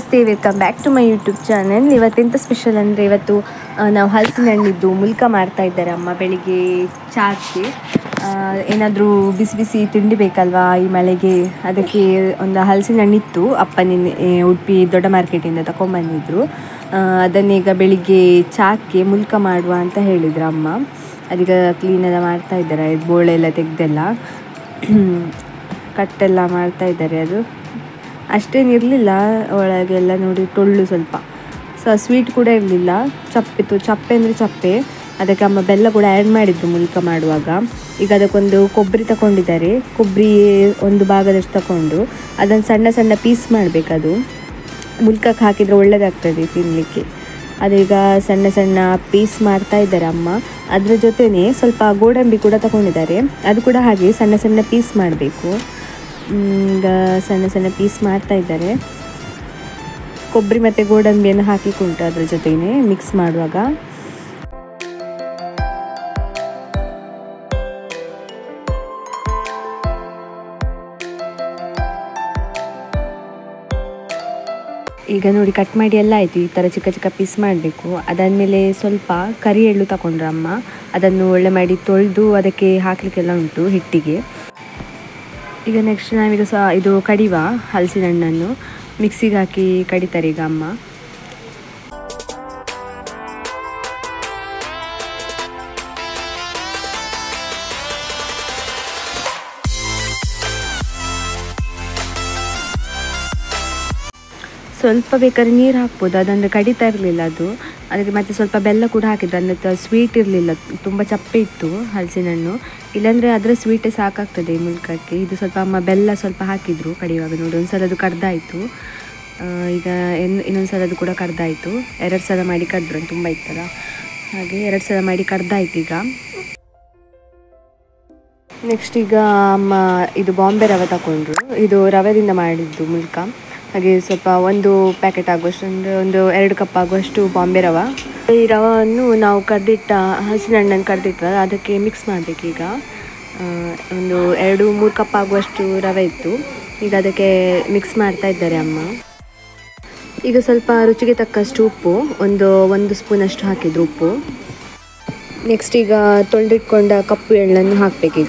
ನಮಸ್ತೆ welcome back to my YouTube channel ಇವತ್ತೆಂತ special ಅಂದರೆ ಇವತ್ತು ಆ, ನಾವು ಹಲಸಿನ ಹಣ್ಣಿದ್ದು ಮುಲ್ಕ ಮಾಡ್ತಾ ಇದ್ದಾರೆ ಅಮ್ಮ ಬೆಳಿಗ್ಗೆ ಚಾಕ್ಕೆ ಏನಾದರೂ ಬಿಸಿ ಬಿಸಿ ತಿಂಡಿ ಬೇಕಲ್ವಾ ಈ ಮಳೆಗೆ ಅದಕ್ಕೆ ಒಂದು ಹಲಸಿನ ಹಣ್ಣಿತ್ತು ಅಪ್ಪ ನಿನ್ನೆ ಏ, ಉಡುಪಿ ದೊಡ್ಡ ಮಾರ್ಕೆಟಿಂದ ತಗೊಂಬಂದಿದ್ರು ಆ, ಅದನ್ನೀಗ ಬೆಳಿಗ್ಗೆ ಚಾಕ್ಕೆ ಮುಲ್ಕ ಮಾಡುವ ಅಂತ ಹೇಳಿದ್ರು ಅಮ್ಮ ಅದೀಗ ಕ್ಲೀನೆಲ್ಲ ಮಾಡ್ತಾ ಇದ್ದಾರೆ ಇದು ಬೋಳೆ ಎಲ್ಲ ತೆಗೆದೆಲ್ಲ ಕಟ್ಟೆಲ್ಲ ಮಾಡ್ತಾ ಇದ್ದಾರೆ ಅದು ಅಷ್ಟೇನಿರಲಿಲ್ಲ ಒಳಗೆಲ್ಲ ನೋಡಿ ಟೊಳ್ಳು ಸ್ವಲ್ಪ ಸೊ ಸ್ವೀಟ್ ಕೂಡ ಇರಲಿಲ್ಲ ಚಪ್ಪಿತ್ತು ಚಪ್ಪೆ ಅಂದರೆ ಚಪ್ಪೆ ಅದಕ್ಕೆ ಅಮ್ಮ ಬೆಲ್ಲ ಕೂಡ ಆ್ಯಡ್ ಮಾಡಿದ್ರು ಮುಲ್ಕ ಮಾಡುವಾಗ ಈಗ ಅದಕ್ಕೊಂದು ಕೊಬ್ಬರಿ ತಗೊಂಡಿದ್ದಾರೆ ಕೊಬ್ಬರಿ ಒಂದು ಭಾಗದಷ್ಟು ತಗೊಂಡು ಅದನ್ನು ಸಣ್ಣ ಸಣ್ಣ ಪೀಸ್ ಮಾಡಬೇಕದು ಮುಲ್ಕಕ್ಕೆ ಹಾಕಿದರೆ ಒಳ್ಳೆಯದಾಗ್ತದೆ ತಿನ್ನಲಿಕ್ಕೆ ಅದೀಗ ಸಣ್ಣ ಸಣ್ಣ ಪೀಸ್ ಮಾಡ್ತಾ ಇದ್ದಾರೆ ಅಮ್ಮ ಅದ್ರ ಜೊತೆನೇ ಸ್ವಲ್ಪ ಗೋಡಂಬಿ ಕೂಡ ತಗೊಂಡಿದ್ದಾರೆ ಅದು ಕೂಡ ಹಾಗೆ ಸಣ್ಣ ಸಣ್ಣ ಪೀಸ್ ಮಾಡಬೇಕು ಈಗ ಸಣ್ಣ ಸಣ್ಣ ಪೀಸ್ ಮಾಡ್ತಾ ಇದ್ದಾರೆ ಕೊಬ್ಬರಿ ಮತ್ತು ಗೋಡಂಬಿಯನ್ನು ಹಾಕಿಕೊಂಡು ಅದ್ರ ಜೊತೆಗೆ ಮಿಕ್ಸ್ ಮಾಡುವಾಗ ಈಗ ನೋಡಿ ಕಟ್ ಮಾಡಿ ಎಲ್ಲ ಆಯಿತು ಈ ಥರ ಚಿಕ್ಕ ಚಿಕ್ಕ ಪೀಸ್ ಮಾಡಬೇಕು ಅದಾದಮೇಲೆ ಸ್ವಲ್ಪ ಕರಿ ಎಳ್ಳು ತಗೊಂಡ್ರು ಅಮ್ಮ ಅದನ್ನು ಒಳ್ಳೆ ಮಾಡಿ ತೊಳೆದು ಅದಕ್ಕೆ ಹಾಕಲಿಕ್ಕೆಲ್ಲ ಉಂಟು ಹಿಟ್ಟಿಗೆ ಈಗ ನೆಕ್ಸ್ಟ್ ನಾವೀಗ ಸಹ ಇದು ಕಡಿವ ಹಲಸಿನ ಹಣ್ಣನ್ನು ಮಿಕ್ಸಿಗೆ ಹಾಕಿ ಕಡಿತಾರೆ ಈಗ ಅಮ್ಮ ಸ್ವಲ್ಪ ಬೇಕಾದ್ರೆ ನೀರು ಹಾಕ್ಬೋದು ಅದಂದರೆ ಕಡಿತಾ ಇರಲಿಲ್ಲ ಅದು ಅದಕ್ಕೆ ಮತ್ತೆ ಸ್ವಲ್ಪ ಬೆಲ್ಲ ಕೂಡ ಹಾಕಿದ್ದು ಅಂದರೆ ಸ್ವೀಟ್ ಇರಲಿಲ್ಲ ತುಂಬ ಚಪ್ಪೆ ಇತ್ತು ಹಲಸಿನ ಹಣ್ಣು ಇಲ್ಲಾಂದರೆ ಅದರ ಸ್ವೀಟೇ ಸಾಕಾಗ್ತದೆ ಈ ಮುಲ್ಕಕ್ಕೆ ಇದು ಸ್ವಲ್ಪ ಅಮ್ಮ ಬೆಲ್ಲ ಸ್ವಲ್ಪ ಹಾಕಿದ್ರು ಕಡಿಯುವಾಗ ನೋಡಿ ಒಂದು ಸಲ ಅದು ಕಡ್ದಾಯಿತು ಈಗ ಇನ್ನು ಇನ್ನೊಂದು ಸಲ ಅದು ಕೂಡ ಕಡ್ದಾಯಿತು ಎರಡು ಸಲ ಮಾಡಿ ಕಡ್ದ್ರು ತುಂಬ ಇತ್ತಲ್ಲ ಹಾಗೆ ಎರಡು ಸಲ ಮಾಡಿ ಕಡ್ದಾಯ್ತು ಈಗ ನೆಕ್ಸ್ಟ್ ಈಗ ಅಮ್ಮ ಇದು ಬಾಂಬೆ ರವೆ ತಗೊಂಡ್ರು ಇದು ರವೆದಿಂದ ಮಾಡಿದ್ದು ಮುಲ್ಕ ಹಾಗೆ ಸ್ವಲ್ಪ ಒಂದು ಪ್ಯಾಕೆಟ್ ಆಗುವಷ್ಟು ಅಂದರೆ ಒಂದು ಎರಡು ಕಪ್ ಆಗುವಷ್ಟು ಬಾಂಬೆ ರವೆ ಈ ರವನ್ನು ನಾವು ಕರ್ದಿಟ್ಟ ಹಸಿನ ಹಣ್ಣನ್ನು ಕರ್ದಿಟ್ವಲ್ಲ ಅದಕ್ಕೆ ಮಿಕ್ಸ್ ಮಾಡಬೇಕೀಗ ಒಂದು ಎರಡು ಮೂರು ಕಪ್ ಆಗುವಷ್ಟು ರವೆ ಇತ್ತು ಈಗ ಅದಕ್ಕೆ ಮಿಕ್ಸ್ ಮಾಡ್ತಾ ಇದ್ದಾರೆ ಅಮ್ಮ ಈಗ ಸ್ವಲ್ಪ ರುಚಿಗೆ ತಕ್ಕಷ್ಟು ಉಪ್ಪು ಒಂದು ಒಂದು ಸ್ಪೂನಷ್ಟು ಹಾಕಿದ್ರು ಉಪ್ಪು ನೆಕ್ಸ್ಟ್ ಈಗ ತೊಳೆದಿಟ್ಕೊಂಡ ಕಪ್ಪು ಎಳ್ಳನ್ನು ಹಾಕಬೇಕೀಗ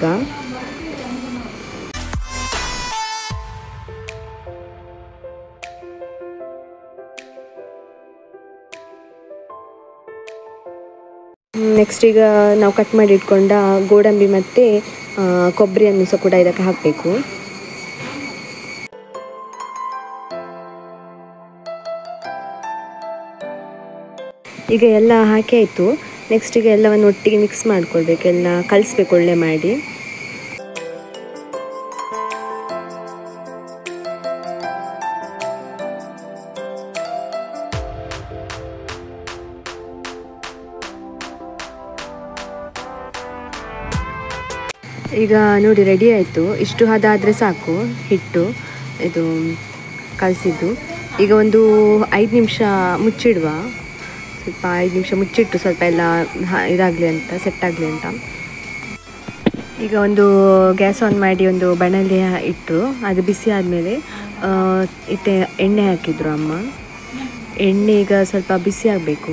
ನೆಕ್ಸ್ಟ್ ಈಗ ನಾವು ಕಟ್ ಮಾಡಿ ಇಟ್ಕೊಂಡ ಗೋಡಂಬಿ ಮತ್ತು ಕೊಬ್ಬರಿಯನ್ನು ಸಹ ಕೂಡ ಇದಕ್ಕೆ ಹಾಕಬೇಕು ಈಗ ಎಲ್ಲ ಹಾಕಿ ಆಯಿತು ನೆಕ್ಸ್ಟ್ ಈಗ ಎಲ್ಲವನ್ನು ಒಟ್ಟಿಗೆ ಮಿಕ್ಸ್ ಮಾಡ್ಕೊಳ್ಬೇಕು ಎಲ್ಲ ಕಲಿಸ್ಬೇಕು ಒಳ್ಳೆ ಮಾಡಿ ಈಗ ನೋಡಿ ರೆಡಿ ಆಯಿತು ಇಷ್ಟು ಹದ ಆದರೆ ಸಾಕು ಹಿಟ್ಟು ಇದು ಕಲಸಿದ್ದು ಈಗ ಒಂದು ಐದು ನಿಮಿಷ ಮುಚ್ಚಿಡುವ ಸ್ವಲ್ಪ ಐದು ನಿಮಿಷ ಮುಚ್ಚಿಟ್ಟು ಸ್ವಲ್ಪ ಎಲ್ಲ ಹ- ಇದಾಗಲಿ ಅಂತ ಸೆಟ್ ಆಗಲಿ ಅಂತ ಈಗ ಒಂದು ಗ್ಯಾಸ್ ಆನ್ ಮಾಡಿ ಒಂದು ಬಣಲೆ ಇಟ್ಟರು ಅದು ಬಿಸಿ ಆದಮೇಲೆ ಇಟ್ಟೆ ಎಣ್ಣೆ ಹಾಕಿದ್ರು ಅಮ್ಮ ಎಣ್ಣೆ ಈಗ ಸ್ವಲ್ಪ ಬಿಸಿ ಆಗಬೇಕು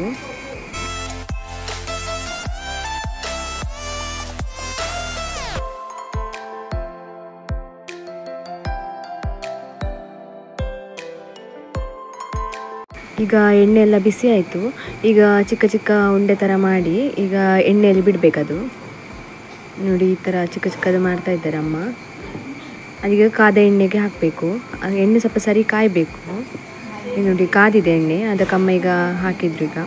ಈಗ ಎಣ್ಣೆ ಎಲ್ಲ ಬಿಸಿ ಆಯಿತು ಈಗ ಚಿಕ್ಕ ಚಿಕ್ಕ ಉಂಡೆ ಥರ ಮಾಡಿ ಈಗ ಎಣ್ಣೆಯಲ್ಲಿ ಬಿಡಬೇಕದು ನೋಡಿ ಈ ಥರ ಚಿಕ್ಕ ಚಿಕ್ಕದು ಮಾಡ್ತಾ ಇದ್ದಾರೆ ಅಮ್ಮ ಅದೀಗ ಕಾದ ಎಣ್ಣೆಗೆ ಹಾಕಬೇಕು ಎಣ್ಣೆ ಸ್ವಲ್ಪ ಸರಿ ಕಾಯಬೇಕು ಈಗ ನೋಡಿ ಕಾದಿದೆ ಎಣ್ಣೆ ಅದಕ್ಕೆ ಅಮ್ಮ ಈಗ ಹಾಕಿದ್ರು ಈಗ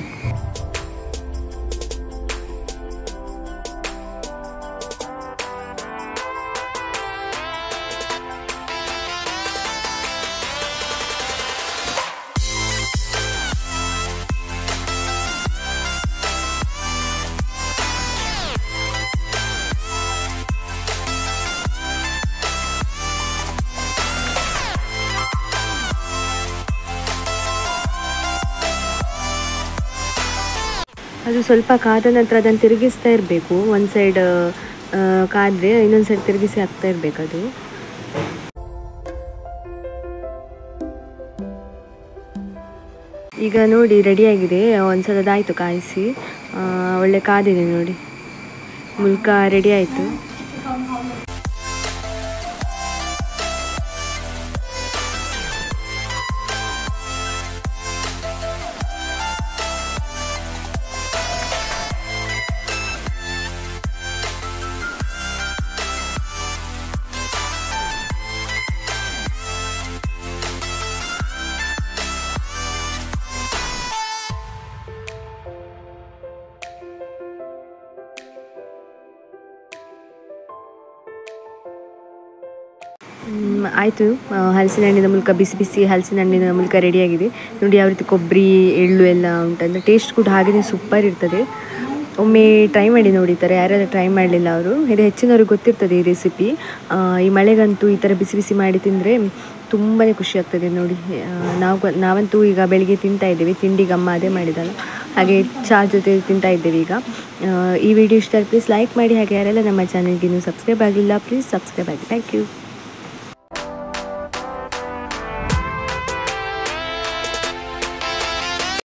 ಅದು ಸ್ವಲ್ಪ ಕಾದ ನಂತರ ಅದನ್ನು ತಿರುಗಿಸ್ತಾ ಇರಬೇಕು ಒಂದು ಸೈಡ್ ಕಾದರೆ ಇನ್ನೊಂದು ಸೈಡ್ ತಿರುಗಿಸಿ ಹಾಕ್ತಾ ಇರಬೇಕು ಅದು ಈಗ ನೋಡಿ ರೆಡಿಯಾಗಿದೆ ಒಂದ್ಸಲದಾಯಿತು ಕಾಯಿಸಿ ಆ, ಒಳ್ಳೆ ಕಾದಿದೆ ನೋಡಿ ಮುಲ್ಕ ರೆಡಿ ಆಯಿತು ಮ್, ಆಯಿತು ಆ, ಹಲಸಿನ ಹಣ್ಣಿನ ಮೂಲಕ ಬಿಸಿ ಬಿಸಿ ಹಲಸಿನ ಹಣ್ಣಿನ ಮೂಲಕ ರೆಡಿಯಾಗಿದೆ ನೋಡಿ ಯಾವ ರೀತಿ ಕೊಬ್ಬರಿ ಎಳ್ಳು ಎಲ್ಲ ಉಂಟಂದರೆ ಟೇಸ್ಟ್ ಕೂಡ ಹಾಗೆಯೇ ಸೂಪರ್ ಇರ್ತದೆ ಒಮ್ಮೆ ಟ್ರೈ ಮಾಡಿ ನೋಡಿ ಈ ಥರ ಯಾರೆಲ್ಲ ಟ್ರೈ ಮಾಡಲಿಲ್ಲ ಅವರು ಇದು ಹೆಚ್ಚಿನವ್ರಿಗೆ ಗೊತ್ತಿರ್ತದೆ ಈ ರೆಸಿಪಿ ಈ ಮಳೆಗಂತೂ ಈ ಥರ ಬಿಸಿ ಬಿಸಿ ಮಾಡಿ ತಿಂದರೆ ತುಂಬಾ ಖುಷಿ ಆಗ್ತದೆ ನೋಡಿ ಆ, ನಾವು ನಾವಂತೂ ಈಗ ಬೆಳಿಗ್ಗೆ ತಿಂತಾ ಇದ್ದೇವೆ ತಿಂಡಿಗೆ ಅಮ್ಮ ಅದೇ ಮಾಡಿದಲ್ಲ ಹಾಗೆ ಚಹಾ ಜೊತೆ ತಿಂತಾ ಇದ್ದೇವೆ ಈಗ ಆ, ಈ ವಿಡಿಯೋ ಇಷ್ಟ ಪ್ಲೀಸ್ ಲೈಕ್ ಮಾಡಿ ಹಾಗೆ ಯಾರೆಲ್ಲ ನಮ್ಮ ಚಾನಲ್ಗೆ ಇನ್ನೂ ಸಬ್ಸ್ಕ್ರೈಬ್ ಆಗಲಿಲ್ಲ ಪ್ಲೀಸ್ ಸಬ್ಸ್ಕ್ರೈಬ್ ಆಗಿ ಥ್ಯಾಂಕ್ ಯು